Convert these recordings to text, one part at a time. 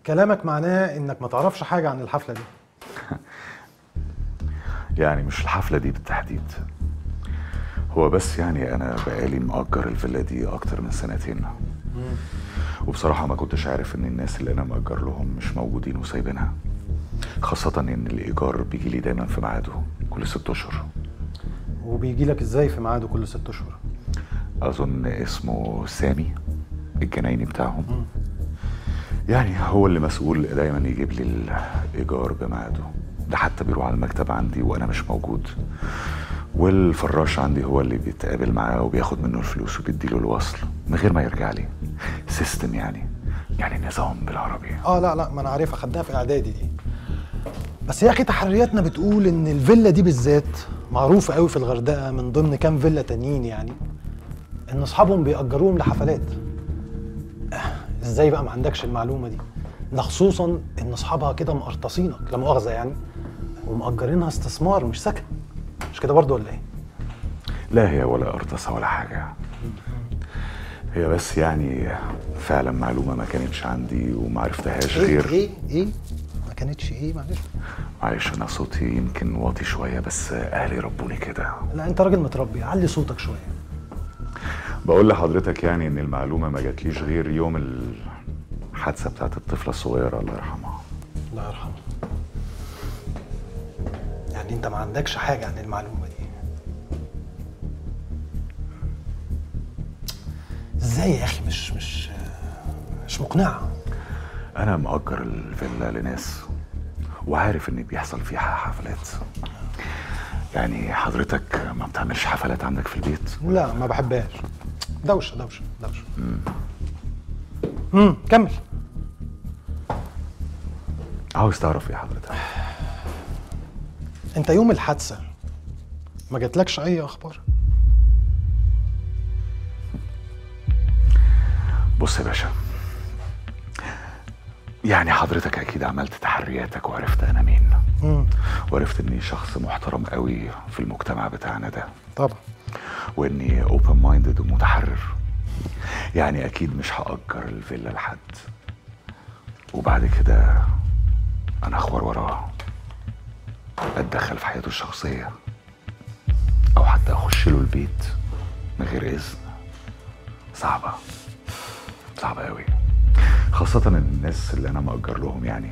كلامك معناه انك ما تعرفش حاجه عن الحفله دي يعني مش الحفلة دي بالتحديد هو بس يعني أنا بقالي مأجر الفيلا دي أكتر من سنتين وبصراحة ما كنتش عارف إن الناس اللي أنا مأجر لهم مش موجودين وسايبينها خاصة إن الإيجار بيجي لي دايما في ميعاده كل ست أشهر وبيجي لك ازاي في ميعاده كل ست اشهر أظن اسمه سامي الجنايني بتاعهم يعني هو اللي مسؤول دايما يجيب لي الإيجار بميعاده ده حتى بيروح على المكتب عندي وأنا مش موجود والفراش عندي هو اللي بيتقابل معاه وبياخد منه الفلوس وبيديله الوصل من غير ما يرجع لي سيستم يعني يعني نظام بالعربي اه لا لا ما انا عارفها خدناها في اعدادي دي بس يا اخي تحرياتنا بتقول ان الفيلا دي بالذات معروفه قوي في الغردقه من ضمن كام فيلا تانيين يعني ان اصحابهم بيأجروهم لحفلات آه، ازاي بقى ما عندكش المعلومه دي ده خصوصا ان اصحابها كده مقرطصينك لا مؤاخذه يعني ومأجرينها استثمار مش سكن مش كده برضو ولا ايه لا هي ولا قرطاسة ولا حاجة هي بس يعني فعلا معلومة ما كانتش عندي وما عرفتهاش ايه غير ايه ايه ما كانتش ايه معلش معلش أنا صوتي يمكن واطي شوية بس أهلي ربوني كده لا انت راجل متربي علي صوتك شويه بقول لحضرتك يعني إن المعلومة ما جاتليش غير يوم الحادثة بتاعت الطفلة الصغيرة الله يرحمها الله يرحمه يعني انت ما عندكش حاجه عن المعلومه دي ازاي يا اخي مش مش مش مقنعه أنا مأجر الفيلا لناس وعارف إن بيحصل فيها حفلات يعني حضرتك ما بتعملش حفلات عندك في البيت لا ما بحبهاش دوشه دوشه دوشه امم كمل عاوز تعرف ايه حضرتك انت يوم الحادثه ما جاتلكش اي اخبار بص يا باشا يعني حضرتك اكيد عملت تحرياتك وعرفت انا مين امم وعرفت اني شخص محترم قوي في المجتمع بتاعنا ده طبعا واني اوبن مايندد ومتحرر يعني اكيد مش هاجر الفيلا لحد وبعد كده انا اخور وراه اتدخل في حياته الشخصيه او حتى اخش له البيت من غير اذن صعبه صعبه قوي خاصه ان الناس اللي انا مأجر لهم يعني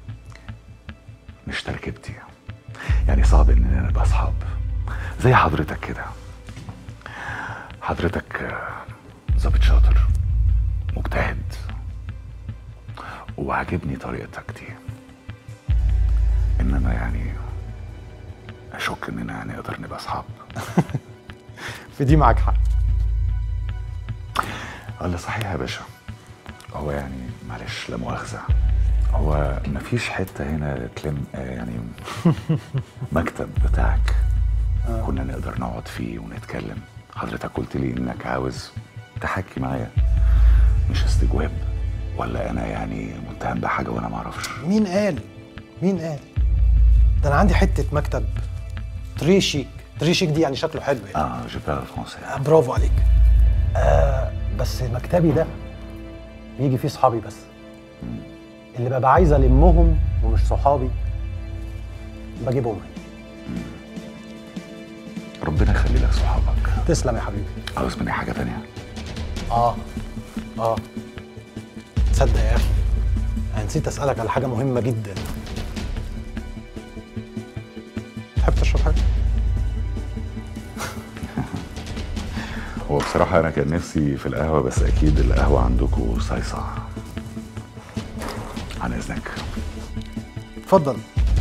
مش تركيبتي يعني صعب اننا نبقى اصحاب زي حضرتك كده حضرتك آه، ظابط شاطر مجتهد وعجبني طريقتك دي انما يعني اشك اننا نقدر نبقى اصحاب في دي معاك حق قال صحيح يا باشا هو يعني معلش لا مؤاخذة هو مفيش حتة هنا تلم آه، يعني مكتب بتاعك كنا نقدر نقعد فيه ونتكلم حضرتك قلت لي انك عاوز تحكي معايا مش استجواب ولا انا يعني متهم بحاجة وانا معرفش مين قال مين قال ده انا عندي حته مكتب تري شيك تري شيك دي يعني شكله حلو يعني اه جو بارل فرونسي آه، برافو عليك آه بس مكتبي ده بيجي فيه صحابي بس اللي ببقى عايز المهم ومش صحابي بجيبهم هنا. ربنا يخلي لك صحابك تسلم يا حبيبي عاوز مني حاجة تانية اه اه تصدق يا اخي انا نسيت اسالك على حاجه مهمه جدا تحب تشرب حاجه هو بصراحة أنا كان نفسي في القهوة بس أكيد القهوة عندكم صيصة عن إذنك اتفضل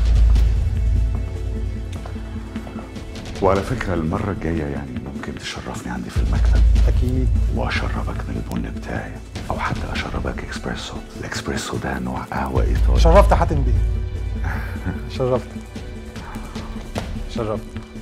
وعلى فكرة المرة الجاية يعني ممكن تشرفني عندي في المكتب اكيد وأشربك من البن بتاعي أو حتى أشربك إكسبريسو الإكسبريسو ده نوع قهوة إيطالي شرفت حاتم بيه شرفت شرفت